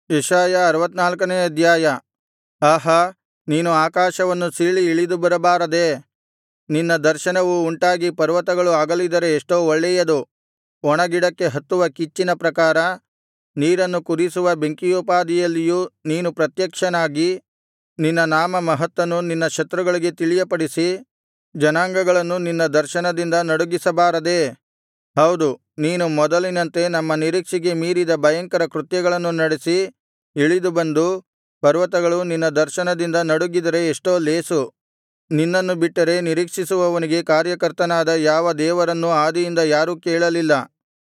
ಯೆಶಾಯ ಅರವತ್ತನಾಲ್ಕನೆಯ ಅಧ್ಯಾಯ ಆಹಾ ನೀನು ಆಕಾಶವನ್ನು ಸೀಳಿ ಇಳಿದು ಬರಬಾರದೇ ನಿನ್ನ ದರ್ಶನವು ಉಂಟಾಗಿ ಪರ್ವತಗಳು ಅಗಲಿದರೆ ಎಷ್ಟೋ ಒಳ್ಳೆಯದು ಒಣಗಿಡಕ್ಕೆ ಹತ್ತುವ ಕಿಚ್ಚಿನ ಪ್ರಕಾರ ನೀರನ್ನು ಕುದಿಸುವ ಬೆಂಕಿಯೋಪಾದಿಯಲ್ಲಿಯೂ ನೀನು ಪ್ರತ್ಯಕ್ಷನಾಗಿ ನಿನ್ನ ನಾಮ ಮಹತ್ತನ್ನು ನಿನ್ನ ಶತ್ರುಗಳಿಗೆ ತಿಳಿಯಪಡಿಸಿ ಜನಾಂಗಗಳನ್ನು ನಿನ್ನ ದರ್ಶನದಿಂದ ನಡುಗಿಸಬಾರದೇ ಹೌದು ನೀನು ಮೊದಲಿನಂತೆ ನಮ್ಮ ನಿರೀಕ್ಷೆಗೆ ಮೀರಿದ ಭಯಂಕರ ಕೃತ್ಯಗಳನ್ನು ನಡೆಸಿ ಇಳಿದು ಬಂದು ಪರ್ವತಗಳು ನಿನ್ನ ದರ್ಶನದಿಂದ ನಡುಗಿದರೆ ಎಷ್ಟೋ ಲೇಸು ನಿನ್ನನ್ನು ಬಿಟ್ಟರೆ ನಿರೀಕ್ಷಿಸುವವನಿಗೆ ಕಾರ್ಯಕರ್ತನಾದ ಯಾವ ದೇವರನ್ನೂ ಆದಿಯಿಂದ ಯಾರೂ ಕೇಳಲಿಲ್ಲ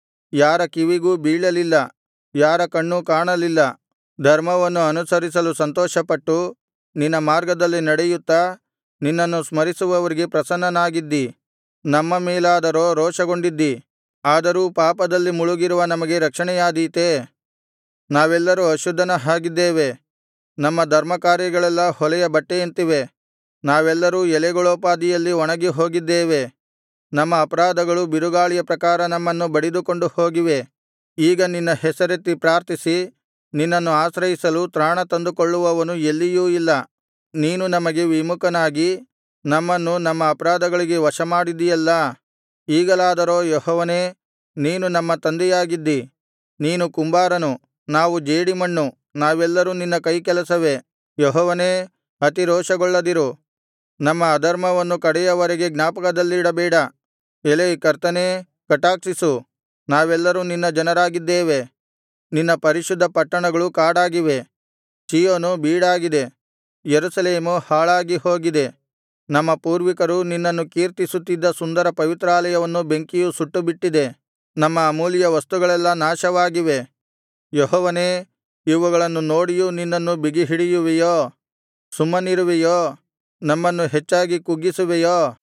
ಯಾರ ಕಿವಿಗೂ ಬೀಳಲಿಲ್ಲ ಯಾರ ಕಣ್ಣೂ ಕಾಣಲಿಲ್ಲ ಧರ್ಮವನ್ನು ಅನುಸರಿಸಲು ಸಂತೋಷಪಟ್ಟು ನಿನ್ನ ಮಾರ್ಗದಲ್ಲಿ ನಡೆಯುತ್ತಾ ನಿನ್ನನ್ನು ಸ್ಮರಿಸುವವರಿಗೆ ಪ್ರಸನ್ನನಾಗಿದ್ದಿ ನಮ್ಮ ಮೇಲಾದರೋ ರೋಷಗೊಂಡಿದ್ದಿ ಆದರೂ ಪಾಪದಲ್ಲಿ ಮುಳುಗಿರುವ ನಮಗೆ ರಕ್ಷಣೆಯಾದೀತೇ ನಾವೆಲ್ಲರೂ ಅಶುದ್ಧನ ಹಾಗಿದ್ದೇವೆ ನಮ್ಮ ಧರ್ಮಕಾರ್ಯಗಳೆಲ್ಲಾ ಹೊಲೆಯ ಬಟ್ಟೆಯಂತಿವೆ ನಾವೆಲ್ಲರೂ ಎಲೆಗಳೋಪಾದಿಯಲ್ಲಿ ಒಣಗಿ ಹೋಗಿದ್ದೇವೆ ನಮ್ಮ ಅಪರಾಧಗಳು ಬಿರುಗಾಳಿಯ ಪ್ರಕಾರ ನಮ್ಮನ್ನು ಬಡಿದುಕೊಂಡು ಹೋಗಿವೆ ಈಗ ನಿನ್ನ ಹೆಸರೆತ್ತಿ ಪ್ರಾರ್ಥಿಸಿ ನಿನ್ನನ್ನು ಆಶ್ರಯಿಸಲು ತ್ರಾಣ ತಂದುಕೊಳ್ಳುವವನು ಎಲ್ಲಿಯೂ ಇಲ್ಲ ನೀನು ನಮಗೆ ವಿಮುಖನಾಗಿ ನಮ್ಮನ್ನು ನಮ್ಮ ಅಪರಾಧಗಳಿಗೆ ವಶಮಾಡಿದಿಯಲ್ಲಾ ಈಗಲಾದರೋ ಯೆಹೋವನೇ ನೀನು ನಮ್ಮ ತಂದೆಯಾಗಿದ್ದಿ ನೀನು ಕುಂಬಾರನು ನಾವು ಜೇಡಿಮಣ್ಣು ನಾವೆಲ್ಲರೂ ನಿನ್ನ ಕೈಕೆಲಸವೇ ಯೆಹೋವನೇ ಅತಿರೋಷಗೊಳ್ಳದಿರು ನಮ್ಮ ಅಧರ್ಮವನ್ನು ಕಡೆಯವರೆಗೆ ಜ್ಞಾಪಕದಲ್ಲಿಡಬೇಡ ಎಲೈ ಕರ್ತನೇ ಕಟಾಕ್ಷಿಸು ನಾವೆಲ್ಲರೂ ನಿನ್ನ ಜನರಾಗಿದ್ದೇವೆ ನಿನ್ನ ಪರಿಶುದ್ಧ ಪಟ್ಟಣಗಳು ಕಾಡಾಗಿವೆ ಚೀಯೋನು ಬೀಡಾಗಿದೆ ಯೆರೂಸಲೇಮು ಹಾಳಾಗಿ ಹೋಗಿದೆ ನಮ್ಮ ಪೂರ್ವಿಕರು ನಿನ್ನನ್ನು ಕೀರ್ತಿಸುತ್ತಿದ್ದ ಸುಂದರ ಪವಿತ್ರಾಲಯವನ್ನು ಬೆಂಕಿಯು ಸುಟ್ಟುಬಿಟ್ಟಿದೆ ನಮ್ಮ ಅಮೂಲ್ಯ ವಸ್ತುಗಳೆಲ್ಲಾ ನಾಶವಾಗಿವೆ ಯೆಹೋವನೇ ಇವುಗಳನ್ನು ನೋಡಿಯೂ ನಿನ್ನನ್ನು ಬಿಗಿಹಿಡಿಯುವೆಯೋ ಸುಮ್ಮನಿರುವೆಯೋ ನಮ್ಮನ್ನು ಹೆಚ್ಚಾಗಿ ಕುಗ್ಗಿಸುವೆಯೋ